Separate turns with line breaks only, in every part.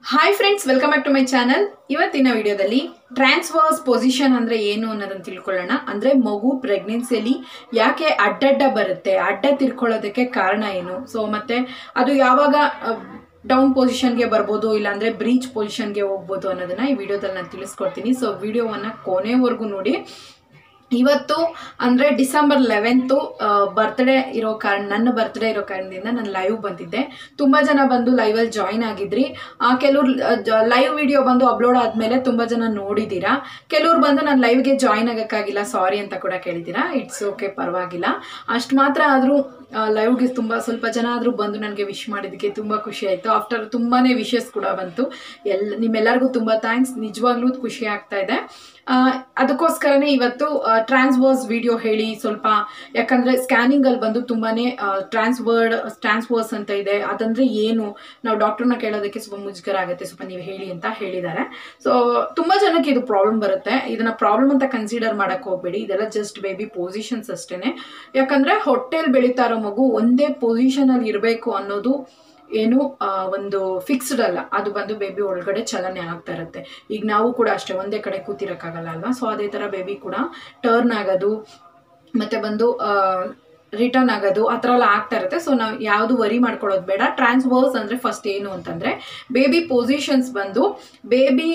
hi friends welcome back to my channel ಇವತ್ತಿನ ವಿಡಿಯೋದಲ್ಲಿ transverse position ಅಂದ್ರೆ ಏನು ಅನ್ನೋದನ್ನ ತಿಳ್ಕೊಳ್ಳೋಣ ಅಂದ್ರೆ ಮಗು ಪ್ರೆಗ್ನೆನ್ಸಿಯಲ್ಲಿ ಯಾಕೆ ಅಡ್ಡಡ್ಡ ಬರುತ್ತೆ ಅಡ್ಡ ತಿರ್ಕೊಳ್ಳೋದಕ್ಕೆ ಕಾರಣ ಏನು ಸೊ ಮತ್ತೆ ಅದು ಯಾವಾಗ ಡೌನ್ ಪೊಸಿಷನ್ಗೆ ಬರ್ಬೋದು ಇಲ್ಲಾಂದ್ರೆ ಬ್ರೀಚ್ ಪೊಸಿಷನ್ಗೆ ಹೋಗ್ಬೋದು ಅನ್ನೋದನ್ನ ಈ ವಿಡಿಯೋದಲ್ಲಿ ನಾನು ತಿಳಿಸ್ಕೊಡ್ತೀನಿ ಸೊ ವಿಡಿಯೋವನ್ನ ಕೊನೆವರೆಗೂ ನೋಡಿ ಇವತ್ತು ಅಂದರೆ ಡಿಸೆಂಬರ್ ಲೆವೆಂತು ಬರ್ತ್ಡೇ ಇರೋ ಕಾರಣ ನನ್ನ ಬರ್ತ್ಡೇ ಇರೋ ಕಾರಣದಿಂದ ನಾನು ಲೈವ್ ಬಂದಿದ್ದೆ ತುಂಬ ಜನ ಬಂದು ಲೈವಲ್ಲಿ ಜಾಯಿನ್ ಆಗಿದ್ರಿ ಕೆಲವ್ರು ಲೈವ್ ವಿಡಿಯೋ ಬಂದು ಅಪ್ಲೋಡ್ ಆದಮೇಲೆ ತುಂಬ ಜನ ನೋಡಿದ್ದೀರಾ ಕೆಲವ್ರು ಬಂದು ನಾನು ಲೈವ್ಗೆ ಜಾಯಿನ್ ಆಗೋಕ್ಕಾಗಿಲ್ಲ ಸಾರಿ ಅಂತ ಕೂಡ ಕೇಳಿದ್ದೀರಾ ಇಟ್ಸ್ ಓಕೆ ಪರವಾಗಿಲ್ಲ ಅಷ್ಟು ಮಾತ್ರ ಆದರೂ ಲೈವ್ಗೆ ತುಂಬ ಸ್ವಲ್ಪ ಜನ ಆದರೂ ಬಂದು ನನಗೆ ವಿಶ್ ಮಾಡಿದ್ದಕ್ಕೆ ತುಂಬ ಖುಷಿ ಆಯಿತು ಆಫ್ಟರ್ ತುಂಬಾ ವಿಶಸ್ ಕೂಡ ಬಂತು ಎಲ್ ನಿಮ್ಮೆಲ್ಲರಿಗೂ ತುಂಬ ಥ್ಯಾಂಕ್ಸ್ ನಿಜವಾಗ್ಲೂ ಖುಷಿ ಆಗ್ತಾ ಇದೆ ಅದಕ್ಕೋಸ್ಕರನೇ ಇವತ್ತು ಟ್ರಾನ್ಸ್ವರ್ಸ್ ವಿಡಿಯೋ ಹೇಳಿ ಸ್ವಲ್ಪ ಯಾಕಂದರೆ ಸ್ಕ್ಯಾನಿಂಗಲ್ಲಿ ಬಂದು ತುಂಬಾ ಟ್ರಾನ್ಸ್ವರ್ಡ್ ಟ್ರಾನ್ಸ್ವರ್ಸ್ ಅಂತ ಇದೆ ಅದಂದರೆ ಏನು ನಾವು ಡಾಕ್ಟರ್ನ ಕೇಳೋದಕ್ಕೆ ಸ್ವಲ್ಪ ಮುಜುಗರ ಆಗುತ್ತೆ ಸ್ವಲ್ಪ ನೀವು ಹೇಳಿ ಅಂತ ಹೇಳಿದ್ದಾರೆ ಸೊ ತುಂಬ ಜನಕ್ಕೆ ಇದು ಪ್ರಾಬ್ಲಮ್ ಬರುತ್ತೆ ಇದನ್ನ ಪ್ರಾಬ್ಲಮ್ ಅಂತ ಕನ್ಸಿಡರ್ ಮಾಡಕ್ಕೆ ಹೋಗ್ಬೇಡಿ ಇದೆಲ್ಲ ಜಸ್ಟ್ ಬೇಬಿ ಪೊಸಿಷನ್ಸ್ ಅಷ್ಟೇ ಯಾಕಂದರೆ ಹೊಟ್ಟೆಲ್ ಬೆಳೀತಾ ಇರೋ ಮಗು ಒಂದೇ ಪೊಸಿಷನಲ್ಲಿ ಇರಬೇಕು ಅನ್ನೋದು ಏನು ಒಂದು ಫಿಕ್ಸ್ಡ್ ಅಲ್ಲ ಅದು ಬಂದು ಬೇಬಿ ಒಳಗಡೆ ಚಲನೆ ಆಗ್ತಾ ಇರುತ್ತೆ ಈಗ ನಾವು ಕೂಡ ಅಷ್ಟೇ ಒಂದೇ ಕಡೆ ಕೂತಿರೋಕ್ಕಾಗಲ್ಲ ಅಲ್ವಾ ಸೊ ಅದೇ ಥರ ಬೇಬಿ ಕೂಡ ಟರ್ನ್ ಆಗೋದು ಮತ್ತೆ ಬಂದು ರಿಟರ್ನ್ ಆಗೋದು ಆ ಥರ ಎಲ್ಲ ಆಗ್ತಾ ಇರುತ್ತೆ ಸೊ ನಾವು ಯಾವುದು ವರಿ ಮಾಡ್ಕೊಳ್ಳೋದು ಬೇಡ ಟ್ರಾನ್ಸ್ವರ್ಸ್ ಅಂದರೆ ಫಸ್ಟ್ ಏನು ಅಂತಂದರೆ ಬೇಬಿ ಪೊಸಿಷನ್ಸ್ ಬಂದು ಬೇಬಿ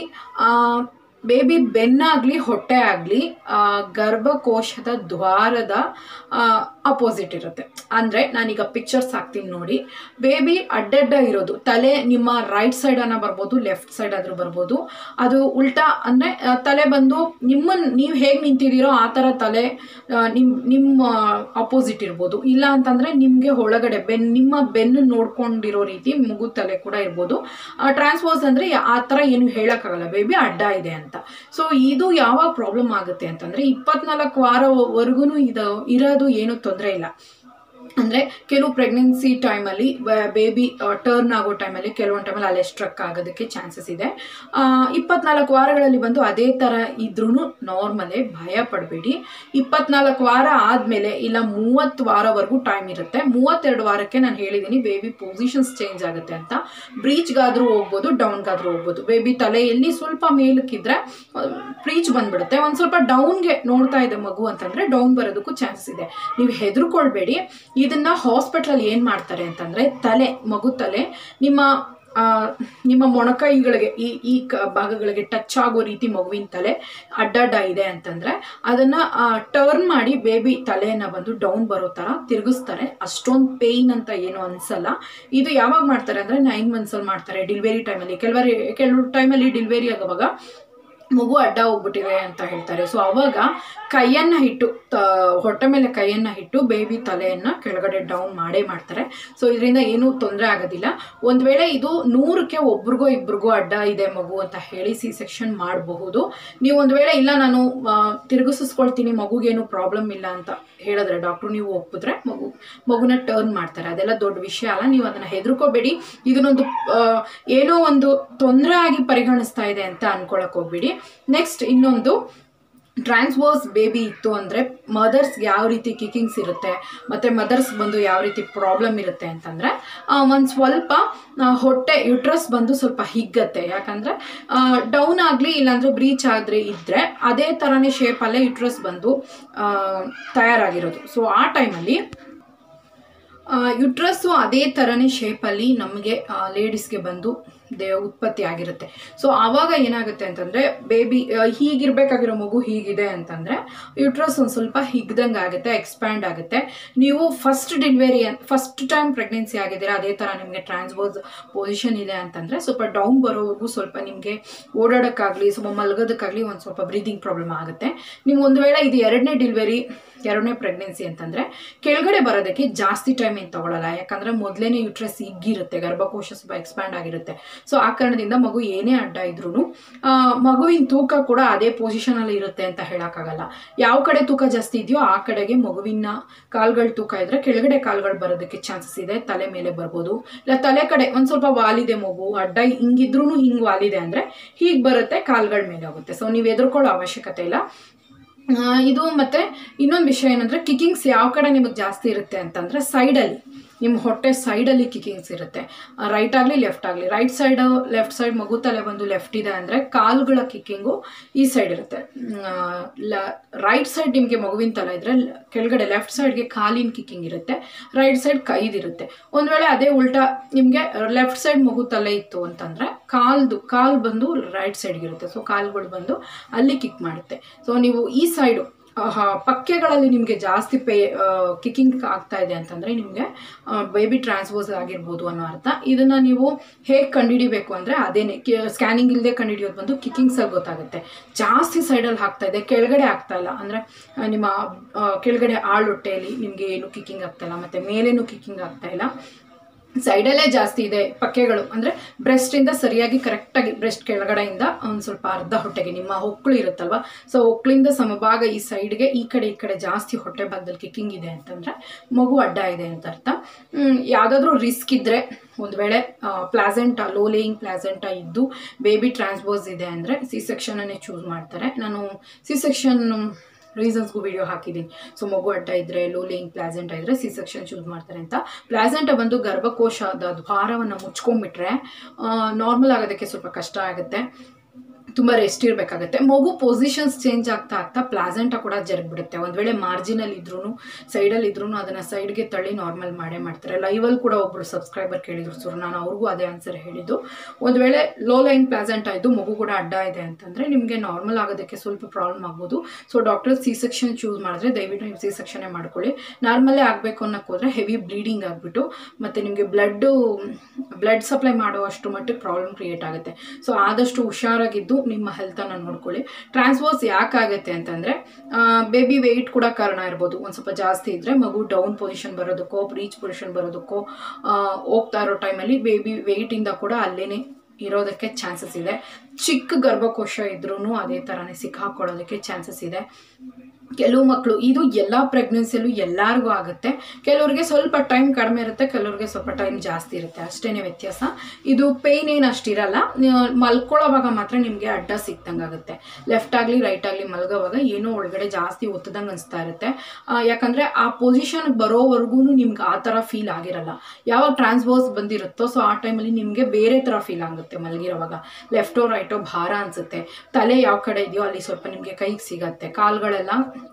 ಬೇಬಿ ಬೆನ್ನಾಗಲಿ ಹೊಟ್ಟೆ ಆಗಲಿ ಗರ್ಭಕೋಶದ ದ್ವಾರದ ಅಪೋಸಿಟ್ ಇರುತ್ತೆ ಅಂದರೆ ನಾನೀಗ ಪಿಕ್ಚರ್ಸ್ ಹಾಕ್ತೀನಿ ನೋಡಿ ಬೇಬಿ ಅಡ್ಡಡ್ಡ ಇರೋದು ತಲೆ ನಿಮ್ಮ ರೈಟ್ ಸೈಡ್ ಅನ್ನ ಬರ್ಬೋದು ಲೆಫ್ಟ್ ಸೈಡ್ ಆದರೂ ಬರ್ಬೋದು ಅದು ಉಲ್ಟಾ ಅಂದರೆ ತಲೆ ಬಂದು ನಿಮ್ಮನ್ನು ನೀವು ಹೇಗೆ ನಿಂತಿದ್ದೀರೋ ಆ ಥರ ತಲೆ ನಿಮ್ಮ ನಿಮ್ಮ ಅಪೋಸಿಟ್ ಇರ್ಬೋದು ಇಲ್ಲ ಅಂತಂದರೆ ನಿಮಗೆ ಒಳಗಡೆ ಬೆನ್ ನಿಮ್ಮ ಬೆನ್ನು ನೋಡ್ಕೊಂಡಿರೋ ರೀತಿ ಮಗು ತಲೆ ಕೂಡ ಇರ್ಬೋದು ಟ್ರಾನ್ಸ್ಫೋರ್ಸ್ ಅಂದರೆ ಆ ಥರ ಏನು ಹೇಳೋಕ್ಕಾಗಲ್ಲ ಬೇಬಿ ಅಡ್ಡ ಇದೆ ಅಂತ ಸೊ ಇದು ಯಾವಾಗ ಪ್ರಾಬ್ಲಮ್ ಆಗುತ್ತೆ ಅಂತಂದರೆ ಇಪ್ಪತ್ನಾಲ್ಕು ವಾರವರೆಗೂ ಇದು ಇರೋದು ಏನೂ ತೊಂದರೆ ಇಲ್ಲ ಅಂದರೆ ಕೆಲವು ಪ್ರೆಗ್ನೆನ್ಸಿ ಟೈಮಲ್ಲಿ ಬೇಬಿ ಟರ್ನ್ ಆಗೋ ಟೈಮಲ್ಲಿ ಕೆಲವೊಂದು ಟೈಮಲ್ಲಿ ಅಲ್ಲೇ ಸ್ಟ್ರಕ್ ಆಗೋದಕ್ಕೆ ಚಾನ್ಸಸ್ ಇದೆ ಇಪ್ಪತ್ನಾಲ್ಕು ವಾರಗಳಲ್ಲಿ ಬಂದು ಅದೇ ಥರ ಇದ್ರೂ ನಾರ್ಮಲೇ ಭಯ ಪಡಬೇಡಿ ಇಪ್ಪತ್ನಾಲ್ಕು ವಾರ ಆದಮೇಲೆ ಇಲ್ಲ ಮೂವತ್ತು ವಾರವರೆಗೂ ಟೈಮ್ ಇರುತ್ತೆ ಮೂವತ್ತೆರಡು ವಾರಕ್ಕೆ ನಾನು ಹೇಳಿದ್ದೀನಿ ಬೇಬಿ ಪೊಸಿಷನ್ಸ್ ಚೇಂಜ್ ಆಗುತ್ತೆ ಅಂತ ಬ್ರೀಚ್ಗಾದರೂ ಹೋಗ್ಬೋದು ಡೌನ್ಗಾದರೂ ಹೋಗ್ಬೋದು ಬೇಬಿ ತಲೆಯಲ್ಲಿ ಸ್ವಲ್ಪ ಮೇಲಕ್ಕಿದ್ರೆ ಬ್ರೀಚ್ ಬಂದ್ಬಿಡುತ್ತೆ ಒಂದು ಸ್ವಲ್ಪ ಡೌನ್ಗೆ ನೋಡ್ತಾ ಇದೆ ಮಗು ಅಂತಂದರೆ ಡೌನ್ ಬರೋದಕ್ಕೂ ಚಾನ್ಸಸ್ ಇದೆ ನೀವು ಹೆದರ್ಕೊಳ್ಬೇಡಿ ಇದನ್ನ ಹಾಸ್ಪಿಟ್ಲಲ್ಲಿ ಏನು ಮಾಡ್ತಾರೆ ಅಂತಂದರೆ ತಲೆ ಮಗು ತಲೆ ನಿಮ್ಮ ನಿಮ್ಮ ಮೊಣಕೈಗಳಿಗೆ ಈ ಈ ಕ ಭಾಗಗಳಿಗೆ ಟಚ್ ಆಗೋ ರೀತಿ ಮಗುವಿನ ತಲೆ ಅಡ್ಡಡ್ಡ ಇದೆ ಅಂತಂದರೆ ಅದನ್ನು ಟರ್ನ್ ಮಾಡಿ ಬೇಬಿ ತಲೆಯನ್ನು ಬಂದು ಡೌನ್ ಬರೋ ಥರ ತಿರುಗಿಸ್ತಾರೆ ಅಷ್ಟೊಂದು ಪೇಯ್ನ್ ಅಂತ ಏನು ಅನಿಸಲ್ಲ ಇದು ಯಾವಾಗ ಮಾಡ್ತಾರೆ ಅಂದರೆ ನೈನ್ ಮಂತ್ಸಲ್ಲಿ ಮಾಡ್ತಾರೆ ಡಿಲಿವರಿ ಟೈಮಲ್ಲಿ ಕೆಲವರಿ ಕೆಲವು ಟೈಮಲ್ಲಿ ಡಿಲಿವರಿ ಆಗುವಾಗ ಮಗು ಅಡ್ಡ ಹೋಗ್ಬಿಟ್ಟಿದೆ ಅಂತ ಹೇಳ್ತಾರೆ ಸೊ ಅವಾಗ ಕೈಯನ್ನು ಇಟ್ಟು ಹೊಟ್ಟೆ ಮೇಲೆ ಕೈಯನ್ನು ಇಟ್ಟು ಬೇಬಿ ತಲೆಯನ್ನು ಕೆಳಗಡೆ ಡೌನ್ ಮಾಡೇ ಮಾಡ್ತಾರೆ ಸೊ ಇದರಿಂದ ಏನೂ ತೊಂದರೆ ಆಗೋದಿಲ್ಲ ಒಂದು ವೇಳೆ ಇದು ನೂರಕ್ಕೆ ಒಬ್ರಿಗೋ ಇಬ್ರಿಗೋ ಅಡ್ಡ ಇದೆ ಮಗು ಅಂತ ಹೇಳಿ ಸಿ ಸೆಕ್ಷನ್ ಮಾಡಬಹುದು ನೀವು ಒಂದು ವೇಳೆ ಇಲ್ಲ ನಾನು ತಿರುಗಿಸ್ಕೊಳ್ತೀನಿ ಮಗುಗೇನು ಪ್ರಾಬ್ಲಮ್ ಇಲ್ಲ ಅಂತ ಹೇಳಿದ್ರೆ ಡಾಕ್ಟ್ರು ನೀವು ಒಪ್ಪಿದ್ರೆ ಮಗು ಮಗುನ ಟರ್ನ್ ಮಾಡ್ತಾರೆ ಅದೆಲ್ಲ ದೊಡ್ಡ ವಿಷಯ ಅಲ್ಲ ನೀವು ಅದನ್ನು ಹೆದರ್ಕೋಬೇಡಿ ಇದನ್ನೊಂದು ಏನೋ ಒಂದು ತೊಂದರೆ ಆಗಿ ಪರಿಗಣಿಸ್ತಾ ಇದೆ ಅಂತ ಅನ್ಕೊಳಕ್ ಹೋಗ್ಬೇಡಿ ನೆಕ್ಸ್ಟ್ ಇನ್ನೊಂದು ಟ್ರಾನ್ಸ್ವರ್ಸ್ ಬೇಬಿ ಇತ್ತು ಅಂದರೆ ಮದರ್ಸ್ಗೆ ಯಾವ ರೀತಿ ಕಿಕ್ಕಿಂಗ್ಸ್ ಇರುತ್ತೆ ಮತ್ತು ಮದರ್ಸ್ ಬಂದು ಯಾವ ರೀತಿ ಪ್ರಾಬ್ಲಮ್ ಇರುತ್ತೆ ಅಂತಂದರೆ ಒಂದು ಸ್ವಲ್ಪ ಹೊಟ್ಟೆ ಯುಟ್ರಸ್ ಬಂದು ಸ್ವಲ್ಪ ಹಿಗ್ಗತ್ತೆ ಯಾಕಂದರೆ ಡೌನ್ ಆಗಲಿ ಇಲ್ಲಾಂದರೆ ಬ್ರೀಚ್ ಆದರೆ ಇದ್ದರೆ ಅದೇ ಥರನೇ ಶೇಪಲ್ಲೇ ಯುಟ್ರಸ್ ಬಂದು ತಯಾರಾಗಿರೋದು ಸೊ ಆ ಟೈಮಲ್ಲಿ ಯುಟ್ರಸ್ಸು ಅದೇ ಥರನೇ ಶೇಪಲ್ಲಿ ನಮಗೆ ಲೇಡೀಸ್ಗೆ ಬಂದು ದೇ ಉತ್ಪತ್ತಿ ಆಗಿರುತ್ತೆ ಸೊ ಆವಾಗ ಏನಾಗುತ್ತೆ ಅಂತಂದರೆ ಬೇಬಿ ಹೀಗಿರ್ಬೇಕಾಗಿರೋ ಮಗು ಹೀಗಿದೆ ಅಂತಂದರೆ ಯುಟ್ರಸ್ ಒಂದು ಸ್ವಲ್ಪ ಹಿಗ್ದಂಗೆ ಆಗುತ್ತೆ ಎಕ್ಸ್ಪ್ಯಾಂಡ್ ಆಗುತ್ತೆ ನೀವು first delivery first time pregnancy ಆಗಿದ್ದೀರಾ ಅದೇ ಥರ ನಿಮಗೆ ಟ್ರಾನ್ಸ್ಬೋಸ್ ಪೊಸಿಷನ್ ಇದೆ ಅಂತಂದರೆ ಸ್ವಲ್ಪ ಡೌನ್ ಬರೋವರೆಗೂ ಸ್ವಲ್ಪ ನಿಮಗೆ ಓಡಾಡೋಕ್ಕಾಗಲಿ ಸ್ವಲ್ಪ ಮಲಗೋದಕ್ಕಾಗಲಿ ಒಂದು ಸ್ವಲ್ಪ ಬ್ರೀದಿಂಗ್ ಪ್ರಾಬ್ಲಮ್ ಆಗುತ್ತೆ ನೀವು ಒಂದು ವೇಳೆ ಇದು ಎರಡನೇ ಡೆಲಿವರಿ ಎರಡನೇ ಪ್ರೆಗ್ನೆನ್ಸಿ ಅಂತಂದರೆ ಕೆಳಗಡೆ ಬರೋದಕ್ಕೆ ಜಾಸ್ತಿ ಟೈಮ್ ಏನು ತಗೊಳ್ಳಲ್ಲ ಯಾಕಂದರೆ ಮೊದಲೇ ಯುಟ್ರಸ್ ಹಿಗ್ಗಿರುತ್ತೆ ಗರ್ಭಕೋಶ ಸ್ವಲ್ಪ ಎಕ್ಸ್ಪ್ಯಾಂಡ್ ಆಗಿರುತ್ತೆ ಸೊ ಆ ಕಾರಣದಿಂದ ಮಗು ಏನೇ ಅಡ್ಡ ಇದ್ರೂ ಮಗುವಿನ ತೂಕ ಕೂಡ ಅದೇ ಪೊಸಿಷನಲ್ಲಿ ಇರುತ್ತೆ ಅಂತ ಹೇಳೋಕ್ಕಾಗಲ್ಲ ಯಾವ ಕಡೆ ತೂಕ ಜಾಸ್ತಿ ಇದೆಯೋ ಆ ಕಡೆಗೆ ಮಗುವಿನ ಕಾಲ್ಗಳ ತೂಕ ಇದ್ರೆ ಕೆಳಗಡೆ ಕಾಲ್ಗಳು ಬರೋದಕ್ಕೆ ಚಾನ್ಸಸ್ ಇದೆ ತಲೆ ಮೇಲೆ ಬರ್ಬೋದು ಇಲ್ಲ ತಲೆ ಕಡೆ ಒಂದು ಸ್ವಲ್ಪ ವಾಲಿದೆ ಮಗು ಅಡ್ಡ ಹಿಂಗಿದ್ರೂ ಹಿಂಗೆ ವಾಲಿದೆ ಅಂದರೆ ಹೀಗೆ ಬರುತ್ತೆ ಕಾಲ್ಗಳ ಮೇಲೆ ಹೋಗುತ್ತೆ ಸೊ ನೀವು ಎದುರ್ಕೊಳ್ಳೋ ಅವಶ್ಯಕತೆ ಇಲ್ಲ ಆ, ಇದು ಮತ್ತೆ ಇನ್ನೊಂದು ವಿಷಯ ಏನಂದ್ರೆ ಕಿಕ್ಕಿಂಗ್ಸ್ ಯಾವ ಕಡೆ ನಿಮಗೆ ಜಾಸ್ತಿ ಇರುತ್ತೆ ಅಂತಂದ್ರೆ ಸೈಡಲ್ಲಿ ನಿಮ್ಮ ಹೊಟ್ಟೆ ಸೈಡಲ್ಲಿ ಕಿಕ್ಕಿಂಗ್ಸ್ ಇರುತ್ತೆ ರೈಟ್ ಆಗಲಿ ಲೆಫ್ಟ್ ಆಗಲಿ ರೈಟ್ ಸೈಡ್ ಲೆಫ್ಟ್ ಸೈಡ್ ಮಗು ತಲೆ ಬಂದು ಲೆಫ್ಟ್ ಇದೆ ಅಂದರೆ ಕಾಲುಗಳ ಕಿಕ್ಕಿಂಗು ಈ ಸೈಡ್ ಇರುತ್ತೆ ರೈಟ್ ಸೈಡ್ ನಿಮಗೆ ಮಗುವಿನ ತಲೆ ಇದ್ರೆ ಲ- ಕೆಳಗಡೆ ಲೆಫ್ಟ್ ಸೈಡ್ಗೆ ಕಾಲಿನ ಕಿಕ್ಕಿಂಗ್ ಇರುತ್ತೆ ರೈಟ್ ಸೈಡ್ ಕೈದಿರುತ್ತೆ ಒಂದು ವೇಳೆ ಅದೇ ಉಲ್ಟಾ ನಿಮಗೆ ಲೆಫ್ಟ್ ಸೈಡ್ ಮಗು ತಲೆ ಇತ್ತು ಅಂತಂದರೆ ಕಾಲ್ದು ಕಾಲು ಬಂದು ರೈಟ್ ಸೈಡ್ಗೆ ಇರುತ್ತೆ ಸೊ ಕಾಲುಗಳು ಬಂದು ಅಲ್ಲಿ ಕಿಕ್ ಮಾಡುತ್ತೆ ಸೊ ನೀವು ಈ ಸೈಡು ಪಕ್ಕೆಗಳಲ್ಲಿ ನಿಮಗೆ ಜಾಸ್ತಿ ಪೇ ಕಿಕ್ಕಿಂಗ್ ಆಗ್ತಾ ಇದೆ ಅಂತಂದರೆ ನಿಮಗೆ ಬೇಬಿ ಟ್ರಾನ್ಸ್ಫೋಸ್ ಆಗಿರ್ಬೋದು ಅನ್ನೋ ಅರ್ಥ ಇದನ್ನು ನೀವು ಹೇಗೆ ಕಂಡುಹಿಡಿಬೇಕು ಅಂದರೆ ಅದೇನೆ ಸ್ಕ್ಯಾನಿಂಗ್ ಇಲ್ಲದೆ ಕಂಡುಹಿಡಿಯೋದು ಬಂದು ಕಿಕ್ಕಿಂಗ್ಸಲ್ಲಿ ಗೊತ್ತಾಗುತ್ತೆ ಜಾಸ್ತಿ ಸೈಡಲ್ಲಿ ಆಗ್ತಾ ಇದೆ ಕೆಳಗಡೆ ಆಗ್ತಾ ಇಲ್ಲ ಅಂದರೆ ನಿಮ್ಮ ಆ, ಕೆಳಗಡೆ ಆಳೊಟ್ಟೆಯಲ್ಲಿ ನಿಮಗೆ ಏನು ಕಿಕ್ಕಿಂಗ್ ಆಗ್ತಾ ಇಲ್ಲ ಮತ್ತು ಮೇಲೇನು ಕಿಕ್ಕಿಂಗ್ ಆಗ್ತಾ ಇಲ್ಲ ಸೈಡಲ್ಲೇ ಜಾಸ್ತಿ ಇದೆ ಪಕ್ಕೆಗಳು ಅಂದರೆ ಬ್ರೆಸ್ಟಿಂದ ಸರಿಯಾಗಿ ಕರೆಕ್ಟಾಗಿ ಬ್ರೆಸ್ಟ್ ಕೆಳಗಡೆಯಿಂದ ಒಂದು ಸ್ವಲ್ಪ ಅರ್ಧ ಹೊಟ್ಟೆಗೆ ನಿಮ್ಮ ಹೊಕ್ಕಳು ಇರುತ್ತಲ್ವ ಸೊ ಹೊಕ್ಕಳಿಂದ ಸಮಭಾಗ ಈ ಸೈಡ್ಗೆ ಈ ಕಡೆ ಈ ಕಡೆ ಜಾಸ್ತಿ ಹೊಟ್ಟೆ ಭಾಗದಲ್ಲಿ ಕಿಕ್ಕಿಂಗ್ ಇದೆ ಅಂತಂದರೆ ಮಗು ಅಡ್ಡ ಇದೆ ಅಂತ ಅರ್ಥ ಯಾವುದಾದ್ರೂ ರಿಸ್ಕ್ ಇದ್ದರೆ ಒಂದು ವೇಳೆ ಪ್ಲಾಸೆಂಟ ಲೋ ಲೇಯಿಂಗ್ ಪ್ಲಾಸೆಂಟ ಇದ್ದು ಬೇಬಿ ಟ್ರಾನ್ಸ್ಬೋಸ್ ಇದೆ ಅಂದರೆ ಸಿ ಸೆಕ್ಷನನ್ನೇ ಚೂಸ್ ಮಾಡ್ತಾರೆ ನಾನು ಸಿ ಸೆಕ್ಷನ್ ರೀಸನ್ಸ್ಗೂ ವಿಡಿಯೋ ಹಾಕಿದ್ದೀನಿ ಸೊ ಮಗು ಅಡ್ಡ ಇದ್ದರೆ ಲೋ ಲೇಯಿಂಗ್ ಪ್ಲಾಸೆಂಟ ಇದ್ದರೆ ಸಿ ಸೆಕ್ಷನ್ ಚೂಸ್ ಮಾಡ್ತಾರೆ ಅಂತ ಪ್ಲಾಸೆಂಟ ಬಂದು ಗರ್ಭಕೋಶದ ದ್ವಾರವನ್ನು ಮುಚ್ಕೊಂಡ್ಬಿಟ್ರೆ ನಾರ್ಮಲ್ ಆಗೋದಕ್ಕೆ ಸ್ವಲ್ಪ ಕಷ್ಟ ಆಗುತ್ತೆ ತುಂಬ ರೆಸ್ಟ್ ಇರಬೇಕಾಗತ್ತೆ ಮಗು ಪೊಸಿಷನ್ಸ್ ಚೇಂಜ್ ಆಗ್ತಾ ಆಗ್ತಾ ಪ್ಲಾಸೆಂಟ ಕೂಡ ಜರುಗ್ಬಿಡುತ್ತೆ ಒಂದು ವೇಳೆ ಮಾರ್ಜಿನಲ್ಲಿ ಇದ್ರೂ ಸೈಡಲ್ಲಿ ಇದ್ರೂ ಅದನ್ನು ಸೈಡ್ಗೆ ತಳ್ಳಿ ನಾರ್ಮಲ್ ಮಾಡೇ ಮಾಡ್ತಾರೆ ಲೈವಲ್ಲಿ ಕೂಡ ಒಬ್ಬರು ಸಬ್ಸ್ಕ್ರೈಬರ್ ಕೇಳಿದ್ರು ಸರ್ ನಾನು ಅವ್ರಿಗೂ ಅದೇ ಆನ್ಸರ್ ಹೇಳಿದ್ದು ಒಂದು ವೇಳೆ ಲೋ ಲೈನ್ ಪ್ಲಾಸೆಂಟ್ ಆಯಿತು ಮಗು ಕೂಡ ಅಡ್ಡ ಇದೆ ಅಂತಂದರೆ ನಿಮಗೆ ನಾರ್ಮಲ್ ಆಗೋದಕ್ಕೆ ಸ್ವಲ್ಪ ಪ್ರಾಬ್ಲಮ್ ಆಗ್ಬೋದು so doctor C section choose ಮಾಡಿದ್ರೆ ದಯವಿಟ್ಟು ನೀವು ಸಿ ಸೆಕ್ಷನ್ನೇ ಮಾಡ್ಕೊಳ್ಳಿ ನಾರ್ಮಲ್ಲೇ ಆಗಬೇಕು ಅನ್ನೋಕೆ ಹೋದರೆ ಹೆವಿ ಬ್ಲೀಡಿಂಗ್ ಆಗಿಬಿಟ್ಟು ಮತ್ತು ನಿಮಗೆ ಬ್ಲಡ್ಡು ಬ್ಲಡ್ ಸಪ್ಲೈ ಮಾಡುವಷ್ಟು ಮಟ್ಟಿಗೆ ಪ್ರಾಬ್ಲಮ್ ಕ್ರಿಯೇಟ್ ಆಗುತ್ತೆ ಸೊ ಆದಷ್ಟು ಹುಷಾರಾಗಿದ್ದು ನಿಮ್ಮ ಹೆಲ್ತನ್ನು ನೋಡ್ಕೊಳ್ಳಿ ಟ್ರಾನ್ಸ್ಫೋರ್ಸ್ ಯಾಕಾಗುತ್ತೆ ಅಂತಂದರೆ ಬೇಬಿ ವೆಯ್ಟ್ ಕೂಡ ಕಾರಣ ಇರ್ಬೋದು ಒಂದು ಸ್ವಲ್ಪ ಜಾಸ್ತಿ ಇದ್ದರೆ ಮಗು ಡೌನ್ ಪೊಸಿಷನ್ ಬರೋದಕ್ಕೋ ರೀಚ್ ಪೊಸಿಷನ್ ಬರೋದಕ್ಕೋ ಆ, ಹೋಗ್ತಾ ಇರೋ ಟೈಮಲ್ಲಿ ಬೇಬಿ ವೆಯ್ಟಿಂದ ಕೂಡ ಅಲ್ಲೇ ಇರೋದಕ್ಕೆ ಚಾನ್ಸಸ್ ಇದೆ ಚಿಕ್ಕ ಗರ್ಭಕೋಶ ಇದ್ರೂ ಅದೇ ಥರನೇ ಸಿಕ್ಕಾಕೊಳ್ಳೋದಕ್ಕೆ ಚಾನ್ಸಸ್ ಇದೆ ಕೆಲವು ಮಕ್ಕಳು ಇದು ಎಲ್ಲ ಪ್ರೆಗ್ನೆನ್ಸಿಯಲ್ಲೂ ಎಲ್ಲರಿಗೂ ಆಗುತ್ತೆ ಕೆಲವ್ರಿಗೆ ಸ್ವಲ್ಪ ಟೈಮ್ ಕಡಿಮೆ ಇರುತ್ತೆ ಕೆಲವ್ರಿಗೆ ಸ್ವಲ್ಪ ಟೈಮ್ ಜಾಸ್ತಿ ಇರುತ್ತೆ ಅಷ್ಟೇನೆ ವ್ಯತ್ಯಾಸ ಇದು ಪೇಯ್ನ್ ಏನು ಅಷ್ಟಿರಲ್ಲ ನೀವು ಮಲ್ಕೊಳ್ಳೋವಾಗ ಮಾತ್ರ ನಿಮಗೆ ಅಡ್ಡ ಸಿಕ್ದಂಗೆ ಆಗುತ್ತೆ ಲೆಫ್ಟ್ ಆಗಲಿ ರೈಟ್ ಆಗಲಿ ಮಲ್ಗೋವಾಗ ಏನೋ ಒಳಗಡೆ ಜಾಸ್ತಿ ಒತ್ತದಂಗೆ ಅನಿಸ್ತಾ ಇರುತ್ತೆ ಆ, ಯಾಕಂದ್ರೆ ಆ ಪೊಸಿಷನ್ ಬರೋವರೆಗೂ ನಿಮ್ಗೆ ಆ ಥರ ಫೀಲ್ ಆಗಿರಲ್ಲ ಯಾವಾಗ ಟ್ರಾನ್ಸ್ಬೋಸ್ ಬಂದಿರುತ್ತೋ ಸೊ ಆ ಟೈಮಲ್ಲಿ ನಿಮಗೆ ಬೇರೆ ಥರ ಫೀಲ್ ಆಗುತ್ತೆ ಮಲಗಿರೋವಾಗ ಲೆಫ್ಟೋ ರೈಟೋ ಭಾರ ಅನಿಸುತ್ತೆ ತಲೆ ಯಾವ ಕಡೆ ಇದೆಯೋ ಅಲ್ಲಿ ಸ್ವಲ್ಪ ನಿಮಗೆ ಕೈಗೆ ಸಿಗತ್ತೆ ಕಾಲ್ಗಳೆಲ್ಲ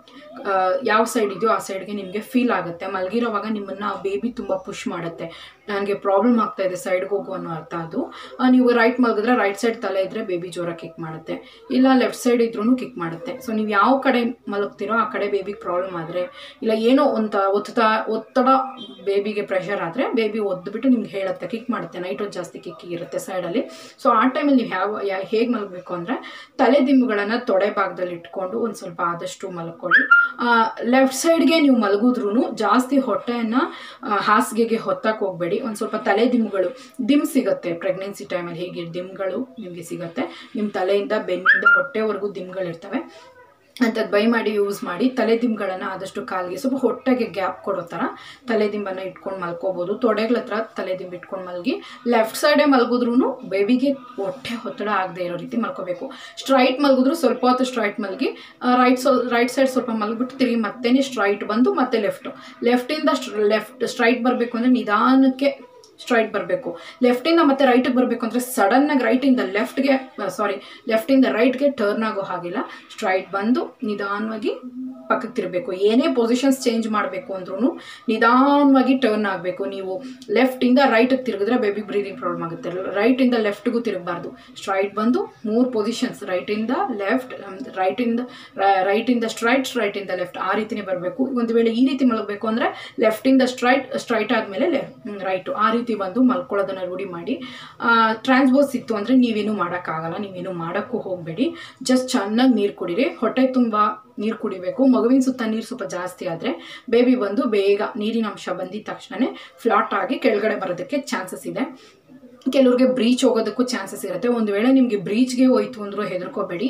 ಆ, ಯಾವ ಸೈಡ್ ಇದೆಯೋ ಆ ಸೈಡ್ಗೆ ನಿಮಗೆ ಫೀಲ್ ಆಗುತ್ತೆ ಮಲಗಿರೋವಾಗ ನಿಮ್ಮನ್ನ ಬೇಬಿ ತುಂಬ ಪುಷ್ ಮಾಡುತ್ತೆ ನನಗೆ ಪ್ರಾಬ್ಲಮ್ ಆಗ್ತಾ ಇದೆ ಸೈಡ್ಗೆ ಹೋಗು ಅನ್ನೋ ಅರ್ಥ ಅದು ಆ, ನೀವು ರೈಟ್ ಮಲಗಿದ್ರೆ ರೈಟ್ ಸೈಡ್ ತಲೆ ಇದ್ರೆ ಬೇಬಿ ಜೋರ ಕಿಕ್ ಮಾಡುತ್ತೆ ಇಲ್ಲ ಲೆಫ್ಟ್ ಸೈಡ್ ಇದ್ರೂ ಕಿಕ್ ಮಾಡುತ್ತೆ ಸೊ ನೀವು ಯಾವ ಕಡೆ ಮಲಗ್ತಿರೋ ಆ ಕಡೆ ಬೇಬಿಗೆ ಪ್ರಾಬ್ಲಮ್ ಆದರೆ ಇಲ್ಲ ಏನೋ ಒಂದು ಒತ್ತಡ ಒತ್ತಡ ಬೇಬಿಗೆ ಪ್ರೆಷರ್ ಆದರೆ ಬೇಬಿ ಒದ್ದುಬಿಟ್ಟು ನಿಮ್ಗೆ ಹೇಳುತ್ತೆ ಕಿಕ್ ಮಾಡುತ್ತೆ ನೈಟ್ ಹೊತ್ತು ಜಾಸ್ತಿ ಕಿಕ್ ಇರುತ್ತೆ ಸೈಡಲ್ಲಿ ಸೊ ಆ ಟೈಮಲ್ಲಿ ನೀವು ಯಾವ ಯಾ ಹೇಗೆ ಮಲಗಬೇಕು ಅಂದರೆ ತಲೆ ದಿಂಬುಗಳನ್ನು ತೊಡೆ ಭಾಗದಲ್ಲಿ ಇಟ್ಕೊಂಡು ಒಂದು ಸ್ವಲ್ಪ ಆದಷ್ಟು ಮಲ್ಕೊಳ್ಳಿ ಲೆಫ್ಟ್ ಸೈಡ್ಗೆ ನೀವು ಮಲಗಿದ್ರೂ ಜಾಸ್ತಿ ಹೊಟ್ಟೆಯನ್ನು ಹಾಸಿಗೆಗೆ ಹೊತ್ತಕ್ಕೆ ಹೋಗಬೇಡಿ ಒಂದು ಸ್ವಲ್ಪ ತಲೆ ದಿಂಬುಗಳು ದಿಮ್ ಸಿಗುತ್ತೆ ಪ್ರೆಗ್ನೆನ್ಸಿ ಟೈಮಲ್ಲಿ ಹೇಗೆ ದಿಮ್ಗಳು ನಿಮಗೆ ಸಿಗುತ್ತೆ ನಿಮ್ಮ ತಲೆಯಿಂದ ಬೆನ್ನಿಂದ ಹೊಟ್ಟೆವರೆಗೂ ದಿಮ್ಗಳಿರ್ತವೆ ಅಂಥದ್ದು ಬೈ ಮಾಡಿ ಯೂಸ್ ಮಾಡಿ ತಲೆ ದಿಂಬುಗಳನ್ನು ಆದಷ್ಟು ಕಾಲಿಗೆ ಸ್ವಲ್ಪ ಹೊಟ್ಟೆಗೆ ಗ್ಯಾಪ್ ಕೊಡೋ ಥರ ತಲೆ ದಿಂಬನ್ನು ಇಟ್ಕೊಂಡು ಮಲ್ಕೋಬೋದು ತೊಡೆಗಳ ಹತ್ರ ತಲೆ ದಿಂಬು ಇಟ್ಕೊಂಡು ಮಲಗಿ ಲೆಫ್ಟ್ ಸೈಡೇ ಮಲಗಿದ್ರೂ ಬೇಬಿಗೆ ಹೊಟ್ಟೆ ಒತ್ತಡ ಆಗದೆ ಇರೋ ರೀತಿ ಮಲ್ಕೋಬೇಕು ಸ್ಟ್ರೈಟ್ ಮಲಗಿದ್ರು ಸ್ವಲ್ಪ ಹೊತ್ತು ಸ್ಟ್ರೈಟ್ ಮಲಗಿ ರೈಟ್ ಸೊ ರೈಟ್ ಸೈಡ್ ಸ್ವಲ್ಪ ಮಲಗಿಬಿಟ್ಟು ತಿರುಗಿ ಮತ್ತೇನೆ ಸ್ಟ್ರೈಟ್ ಬಂದು ಮತ್ತೆ ಲೆಫ್ಟು ಲೆಫ್ಟಿಂದ ಲೆಫ್ಟ್ ಸ್ಟ್ರೈಟ್ ಬರಬೇಕು ಅಂದರೆ ನಿಧಾನಕ್ಕೆ ಸ್ಟ್ರೈಟ್ ಬರಬೇಕು ಲೆಫ್ಟಿಂದ ಮತ್ತೆ ರೈಟಿಗೆ ಬರಬೇಕು ಅಂದರೆ ಸಡನ್ನಾಗಿ ರೈಟಿಂದ ಲೆಫ್ಟ್ಗೆ ಸಾರಿ ಲೆಫ್ಟಿಂದ ರೈಟ್ಗೆ ಟರ್ನ್ ಆಗೋ ಹಾಗಿಲ್ಲ ಸ್ಟ್ರೈಟ್ ಬಂದು ನಿಧಾನವಾಗಿ ಪಕ್ಕಕ್ಕೆ ತಿರಬೇಕು ಏನೇ ಪೊಸಿಷನ್ಸ್ ಚೇಂಜ್ ಮಾಡಬೇಕು ಅಂದ್ರೂ ನಿಧಾನವಾಗಿ ಟರ್ನ್ ಆಗಬೇಕು ನೀವು ಲೆಫ್ಟಿಂದ ರೈಟಿಗೆ ತಿರುಗಿದ್ರೆ ಬೇಬಿ ಬ್ರೀದಿಂಗ್ ಪ್ರಾಬ್ಲಮ್ ಆಗುತ್ತೆ ರೈಟಿಂದ ಲೆಫ್ಟ್ಗೂ ತಿರುಗಬಾರ್ದು ಸ್ಟ್ರೈಟ್ ಬಂದು ಮೂರು ಪೊಸಿಷನ್ಸ್ ರೈಟಿಂದ ಲೆಫ್ಟ್ ರೈಟಿಂದ ರೈಟಿಂದ ಸ್ಟ್ರೈಟ್ ಸ್ಟ್ರೈಟಿಂದ ಲೆಫ್ಟ್ ಆ ರೀತಿನೇ ಬರಬೇಕು ಒಂದು ವೇಳೆ ಈ ರೀತಿ ಮಲಗಬೇಕು ಅಂದರೆ ಲೆಫ್ಟಿಂದ ಸ್ಟ್ರೈಟ್ ಸ್ಟ್ರೈಟ್ ಆದಮೇಲೆ ರೈಟು ಆ ರೀತಿ ಬಂದು ಮಲ್ಕೊಳ್ಳೋದನ್ನು ರೂಢಿ ಮಾಡಿ ಟ್ರಾನ್ಸ್ಬೋಸ್ ಇತ್ತು ಅಂದರೆ ನೀವೇನು ಮಾಡೋಕ್ಕಾಗಲ್ಲ ನೀವೇನು ಮಾಡೋಕ್ಕೂ ಹೋಗಬೇಡಿ ಜಸ್ಟ್ ಚೆನ್ನಾಗಿ ನೀರು ಕುಡೀರಿ ಹೊಟ್ಟೆ ತುಂಬ ನೀರು ಕುಡಿಬೇಕು ಮಗುವಿನ ಸುತ್ತ ನೀರು ಸ್ವಲ್ಪ ಜಾಸ್ತಿ ಆದರೆ ಬೇಬಿ ಬಂದು ಬೇಗ ನೀರಿನ ಅಂಶ ಬಂದಿದ ತಕ್ಷಣವೇ ಫ್ಲಾಟ್ ಆಗಿ ಕೆಳಗಡೆ ಬರೋದಕ್ಕೆ ಚಾನ್ಸಸ್ ಇದೆ ಕೆಲವ್ರಿಗೆ ಬ್ರೀಚ್ ಹೋಗೋದಕ್ಕೂ ಚಾನ್ಸಸ್ ಇರುತ್ತೆ ಒಂದು ವೇಳೆ ನಿಮಗೆ ಬ್ರೀಚ್ಗೆ ಹೋಯ್ತು ಅಂದರೂ ಹೆದರ್ಕೋಬೇಡಿ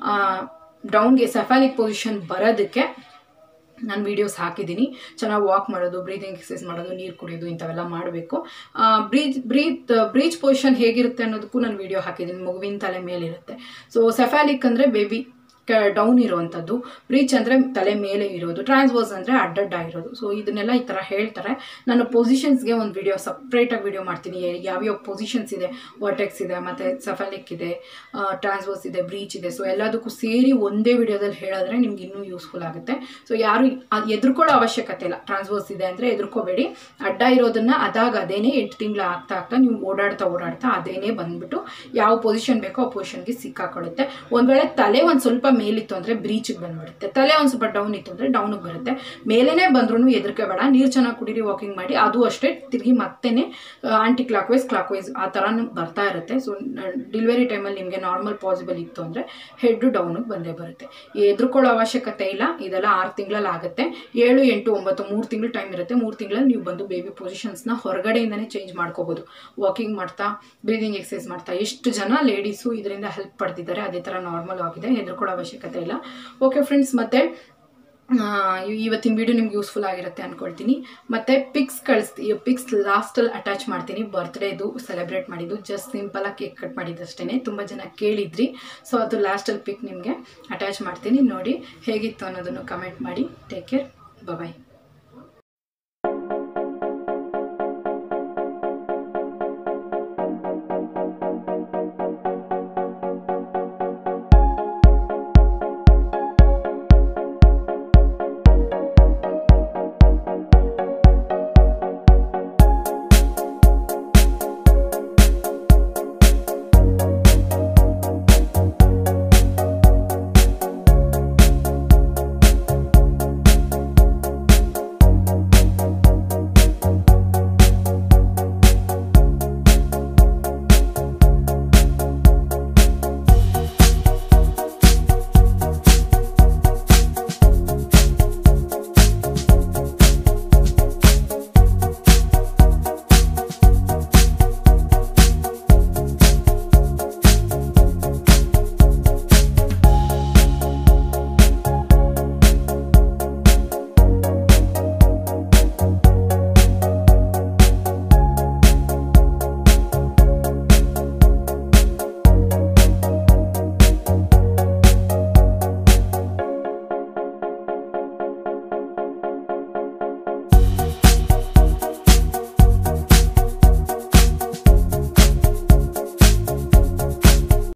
ಡೌನ್ಗೆ ಸೆಫಾಲಿಕ್ ಪೊಸಿಷನ್ ಬರೋದಕ್ಕೆ ನಾನು ವೀಡಿಯೋಸ್ ಹಾಕಿದ್ದೀನಿ ಚೆನ್ನಾಗಿ ವಾಕ್ ಮಾಡೋದು ಬ್ರೀದಿಂಗ್ ಎಕ್ಸಸೈಸ್ ಮಾಡೋದು ನೀರು ಕುಡಿಯೋದು ಇಂಥವೆಲ್ಲ ಮಾಡಬೇಕು ಬ್ರೀತ್ ಬ್ರೀತ್ ಬ್ರೀಚ್ ಪೊಸಿಷನ್ ಹೇಗಿರುತ್ತೆ ಅನ್ನೋದಕ್ಕೂ ನಾನು ವೀಡಿಯೋ ಹಾಕಿದ್ದೀನಿ ಮಗುವಿನ ತಲೆ ಮೇಲಿರುತ್ತೆ ಸೊ ಸೆಫಾಲಿಕ್ ಅಂದರೆ ಬೇಬಿ ಡೌನ್ ಇರುವಂಥದ್ದು ಬ್ರೀಚ್ ಅಂದರೆ ತಲೆ ಮೇಲೆ ಇರೋದು ಟ್ರಾನ್ಸ್ವರ್ಸ್ ಅಂದರೆ ಅಡ್ಡಡ್ಡ ಇರೋದು ಸೊ ಇದನ್ನೆಲ್ಲ ಈ ಥರ ಹೇಳ್ತಾರೆ ನಾನು ಪೊಸಿಷನ್ಸ್ಗೆ ಒಂದು ವಿಡಿಯೋ ಸಪ್ರೇಟಾಗಿ ವಿಡಿಯೋ ಮಾಡ್ತೀನಿ ಯಾವ್ಯಾವ ಪೊಸಿಷನ್ಸ್ ಇದೆ ವರ್ಟೆಕ್ಸ್ ಇದೆ ಮತ್ತು ಸಫಲಿಕ್ ಇದೆ ಟ್ರಾನ್ಸ್ವರ್ಸ್ ಇದೆ ಬ್ರೀಚ್ ಇದೆ ಸೊ ಎಲ್ಲದಕ್ಕೂ ಸೇರಿ ಒಂದೇ ವಿಡಿಯೋದಲ್ಲಿ ಹೇಳಿದ್ರೆ ನಿಮ್ಗೆ ಇನ್ನೂ ಯೂಸ್ಫುಲ್ ಆಗುತ್ತೆ ಸೊ ಯಾರು ಅದ್ ಎದುರ್ಕೊಳ್ಳೋ ಅವಶ್ಯಕತೆ ಇಲ್ಲ ಟ್ರಾನ್ಸ್ವರ್ಸ್ ಇದೆ ಅಂದರೆ ಎದುರ್ಕೋಬೇಡಿ ಅಡ್ಡ ಇರೋದನ್ನ ಅದಾಗ ಅದೇನೇ ಎಂಟು ತಿಂಗಳು ಆಗ್ತಾ ಆಗ್ತಾ ನೀವು ಓಡಾಡ್ತಾ ಓಡಾಡ್ತಾ ಅದೇನೇ ಬಂದ್ಬಿಟ್ಟು ಯಾವ ಪೊಸಿಷನ್ ಬೇಕೋ ಆ ಪೊಸಿಷನ್ಗೆ ಸಿಕ್ಕಾಕೊಳ್ಳುತ್ತೆ ಒಂದ್ ವೇಳೆ ತಲೆ ಒಂದು ಸ್ವಲ್ಪ ಮೇಲಿತ್ತು ಅಂದರೆ ಬ್ರೀಚಿಗೆ ಬಂದ್ಬಿಡುತ್ತೆ ತಲೆ ಒಂದು ಸ್ವಲ್ಪ ಡೌನ್ ಇತ್ತು ಅಂದರೆ ಡೌನಿಗೆ ಬರುತ್ತೆ ಮೇಲೇನೆ ಬಂದ್ರೂ ಎದುರ್ಕೆ ಬೇಡ ನೀರು ಚೆನ್ನಾಗಿ ಕುಡೀರಿ ವಾಕಿಂಗ್ ಮಾಡಿ ಅದು ಅಷ್ಟೇ ತಿರುಗಿ ಮತ್ತೇನೆ anticlockwise clockwise ಆ ಥರ ಬರ್ತಾ ಇರುತ್ತೆ ಸೊ ಡೆಲಿವರಿ ಟೈಮಲ್ಲಿ ನಿಮಗೆ ನಾರ್ಮಲ್ ಪಾಸಿಬಲ್ ಇತ್ತು ಅಂದರೆ ಹೆಡ್ ಡೌನಿಗೆ ಬಂದೇ ಬರುತ್ತೆ ಎದುರ್ಕೊಳ್ಳೋ ಅವಶ್ಯಕತೆ ಇಲ್ಲ ಇದೆಲ್ಲ ಆರು ತಿಂಗಳಲ್ಲಿ ಆಗುತ್ತೆ ಏಳು ಎಂಟು ಒಂಬತ್ತು ಮೂರು ತಿಂಗಳು ಟೈಮ್ ಇರುತ್ತೆ ಮೂರು ತಿಂಗಳಲ್ಲಿ ನೀವು ಬಂದು ಬೇಬಿ ಪೊಸಿಷನ್ಸ್ನ ಹೊರಗಡೆಯಿಂದನೇ ಚೇಂಜ್ ಮಾಡ್ಕೋಬೋದು ವಾಕಿಂಗ್ ಮಾಡ್ತಾ ಬ್ರೀದಿಂಗ್ ಎಕ್ಸಸೈಸ್ ಮಾಡ್ತಾ ಎಷ್ಟು ಜನ ಲೇಡೀಸು ಇದರಿಂದ ಹೆಲ್ಪ್ ಪಡ್ತಿದ್ದಾರೆ ಅದೇ ಥರ ನಾರ್ಮಲ್ ಆಗಿದೆ ಹೆದರ್ಕೊಳ್ಳೋ ಅವಶ್ಯಕತೆ ಇಲ್ಲ ಓಕೆ ಫ್ರೆಂಡ್ಸ್ ಮತ್ತೆ ಆ, ಇವ್- ಇವತ್ತಿನ ವಿಡಿಯೋ ನಿಮ್ಗೆ ಯೂಸ್ಫುಲ್ ಆಗಿರುತ್ತೆ ಅನ್ಕೊಳ್ತೀನಿ ಮತ್ತೆ ಪಿಕ್ಸ್ ಕಳಿಸ್ತೀನಿ ಪಿಕ್ಸ್ ಲಾಸ್ಟಲ್ಲಿ ಅಟ್ಯಾಚ್ ಮಾಡ್ತೀನಿ ಬರ್ತ್ಡೇದು ಸೆಲೆಬ್ರೇಟ್ ಮಾಡಿದ್ದು ಜಸ್ಟ್ ಸಿಂಪಲಾಗಿ ಕೇಕ್ ಕಟ್ ಮಾಡಿದ್ದಷ್ಟೇ ತುಂಬ ಜನ ಕೇಳಿದ್ರಿ ಸೊ ಅದು ಲಾಸ್ಟಲ್ಲಿ ಪಿಕ್ ನಿಮಗೆ ಅಟ್ಯಾಚ್ ಮಾಡ್ತೀನಿ ನೋಡಿ ಹೇಗಿತ್ತು ಅನ್ನೋದನ್ನು ಕಮೆಂಟ್ ಮಾಡಿ ಟೇಕ್ ಕೇರ್ ಬಾಯ್